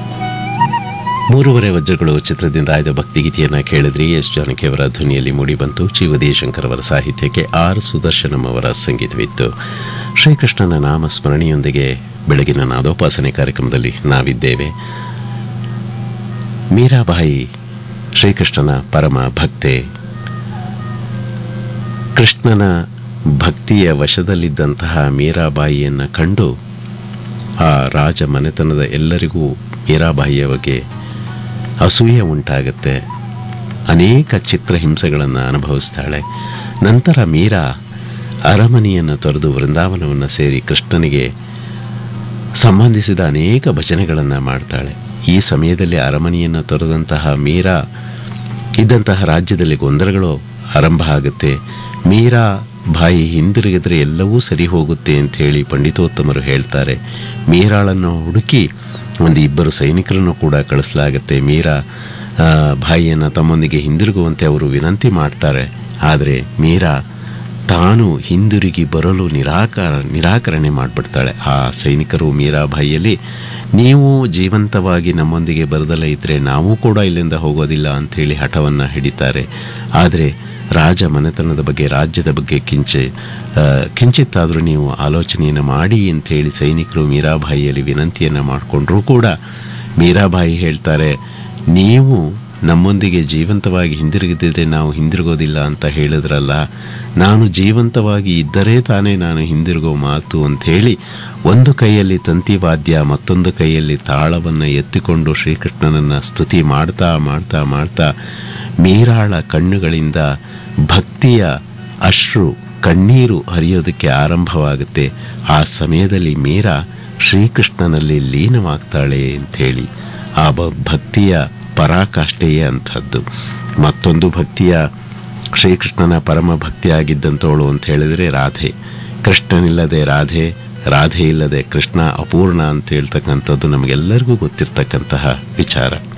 ಮೂರುವರೆ ವಜ್ರಗಳು ಚಿತ್ರದಿಂದ ಆಯ್ದ ಭಕ್ತಿಗೀತೆಯನ್ನು ಕೇಳಿದ್ರಿ ಎಸ್ ಜಾನಕಿಯವರ ಧ್ವನಿಯಲ್ಲಿ ಮೂಡಿಬಂತು ಚಿ ಉದಯಶಂಕರ್ ಅವರ ಸಾಹಿತ್ಯಕ್ಕೆ ಆರ್ ಸುದರ್ಶನಂ ಅವರ ಸಂಗೀತವಿತ್ತು ಶ್ರೀಕೃಷ್ಣನ ನಾಮ ಸ್ಮರಣೆಯೊಂದಿಗೆ ಬೆಳಗಿನ ನಾದೋಪಾಸನೆ ಕಾರ್ಯಕ್ರಮದಲ್ಲಿ ನಾವಿದ್ದೇವೆ ಮೀರಾಬಾಯಿ ಶ್ರೀಕೃಷ್ಣನ ಪರಮ ಭಕ್ತೆ ಕೃಷ್ಣನ ಭಕ್ತಿಯ ವಶದಲ್ಲಿದ್ದಂತಹ ಮೀರಾಬಾಯಿಯನ್ನು ಕಂಡು ಆ ರಾಜ ಮನೆತನದ ಎಲ್ಲರಿಗೂ ಮೀರಾಬಾಯಿಯ ಬಗ್ಗೆ ಅಸೂಯೆ ಉಂಟಾಗುತ್ತೆ ಅನೇಕ ಚಿತ್ರಹಿಂಸೆಗಳನ್ನು ಅನುಭವಿಸ್ತಾಳೆ ನಂತರ ಮೀರಾ ಅರಮನೆಯನ್ನು ತೊರೆದು ವೃಂದಾವನವನ್ನು ಸೇರಿ ಕೃಷ್ಣನಿಗೆ ಸಂಬಂಧಿಸಿದ ಅನೇಕ ಭಜನೆಗಳನ್ನು ಮಾಡ್ತಾಳೆ ಈ ಸಮಯದಲ್ಲಿ ಅರಮನೆಯನ್ನು ತೊರೆದಂತಹ ಮೀರಾ ಇದ್ದಂತಹ ರಾಜ್ಯದಲ್ಲಿ ಗೊಂದಲಗಳು ಆರಂಭ ಆಗುತ್ತೆ ಮೀರಾ ಬಾಯಿ ಹಿಂದಿರುಗಿದ್ರೆ ಎಲ್ಲವೂ ಸರಿ ಹೋಗುತ್ತೆ ಅಂತ ಹೇಳಿ ಪಂಡಿತೋತ್ತಮರು ಹೇಳ್ತಾರೆ ಮೀರಾಳನ್ನು ಹುಡುಕಿ ಒಂದು ಇಬ್ಬರು ಸೈನಿಕರನ್ನು ಕೂಡ ಕಳಿಸಲಾಗುತ್ತೆ ಮೀರಾ ಆ, ಬಾಯಿಯನ್ನು ತಮ್ಮೊಂದಿಗೆ ಹಿಂದಿರುಗುವಂತೆ ಅವರು ವಿನಂತಿ ಮಾಡ್ತಾರೆ ಆದರೆ ಮೀರಾ ತಾನು ಹಿಂದಿರುಗಿ ಬರಲು ನಿರಾಕಾರ ನಿರಾಕರಣೆ ಮಾಡಿಬಿಡ್ತಾಳೆ ಆ ಸೈನಿಕರು ಮೀರಾಬಾಯಿಯಲ್ಲಿ ನೀವು ಜೀವಂತವಾಗಿ ನಮ್ಮೊಂದಿಗೆ ಬರದಲ್ಲೇ ಇದ್ದರೆ ನಾವು ಕೂಡ ಇಲ್ಲಿಂದ ಹೋಗೋದಿಲ್ಲ ಅಂಥೇಳಿ ಹಠವನ್ನು ಹಿಡಿತಾರೆ ಆದರೆ ರಾಜ ಮನೆತನದ ಬಗ್ಗೆ ರಾಜ್ಯದ ಬಗ್ಗೆ ಕಿಂಚೆ ಆ, ಕಿಂಚಿತ್ತಾದರೂ ನೀವು ಆಲೋಚನೆಯನ್ನು ಮಾಡಿ ಅಂಥೇಳಿ ಸೈನಿಕರು ಮೀರಾಬಾಯಿಯಲ್ಲಿ ವಿನಂತಿಯನ್ನು ಮಾಡಿಕೊಂಡ್ರೂ ಕೂಡ ಮೀರಾಬಾಯಿ ಹೇಳ್ತಾರೆ ನೀವು ನಮ್ಮೊಂದಿಗೆ ಜೀವಂತವಾಗಿ ಹಿಂದಿರುಗಿದ್ದರೆ ನಾವು ಹಿಂದಿರುಗೋದಿಲ್ಲ ಅಂತ ಹೇಳಿದ್ರಲ್ಲ ನಾನು ಜೀವಂತವಾಗಿ ಇದ್ದರೆ ತಾನೇ ನಾನು ಹಿಂದಿರುಗೋ ಮಾತು ಅಂಥೇಳಿ ಒಂದು ಕೈಯಲ್ಲಿ ತಂತಿ ವಾದ್ಯ ಮತ್ತೊಂದು ಕೈಯಲ್ಲಿ ತಾಳವನ್ನು ಎತ್ತಿಕೊಂಡು ಶ್ರೀಕೃಷ್ಣನನ್ನು ಸ್ತುತಿ ಮಾಡ್ತಾ ಮಾಡ್ತಾ ಮಾಡ್ತಾ ಮೀರಾಳ ಕಣ್ಣುಗಳಿಂದ ಭಕ್ತಿಯ ಅಶ್ರು ಕಣ್ಣೀರು ಹರಿಯೋದಕ್ಕೆ ಆರಂಭವಾಗುತ್ತೆ ಆ ಸಮಯದಲ್ಲಿ ಮೀರಾ ಶ್ರೀಕೃಷ್ಣನಲ್ಲಿ ಲೀನವಾಗ್ತಾಳೆ ಅಂಥೇಳಿ ಆ ಬ ಭಕ್ತಿಯ ಪರಾಕಾಷ್ಠೆಯೇ ಅಂಥದ್ದು ಮತ್ತೊಂದು ಭಕ್ತಿಯ ಶ್ರೀಕೃಷ್ಣನ ಪರಮ ಭಕ್ತಿಯಾಗಿದ್ದಂಥವಳು ಅಂತ ಹೇಳಿದರೆ ರಾಧೆ ಕೃಷ್ಣನಿಲ್ಲದೆ ರಾಧೆ ರಾಧೆ ಇಲ್ಲದೆ ಕೃಷ್ಣ ಅಪೂರ್ಣ ಅಂತ ಹೇಳ್ತಕ್ಕಂಥದ್ದು ನಮಗೆಲ್ಲರಿಗೂ ಗೊತ್ತಿರ್ತಕ್ಕಂತಹ ವಿಚಾರ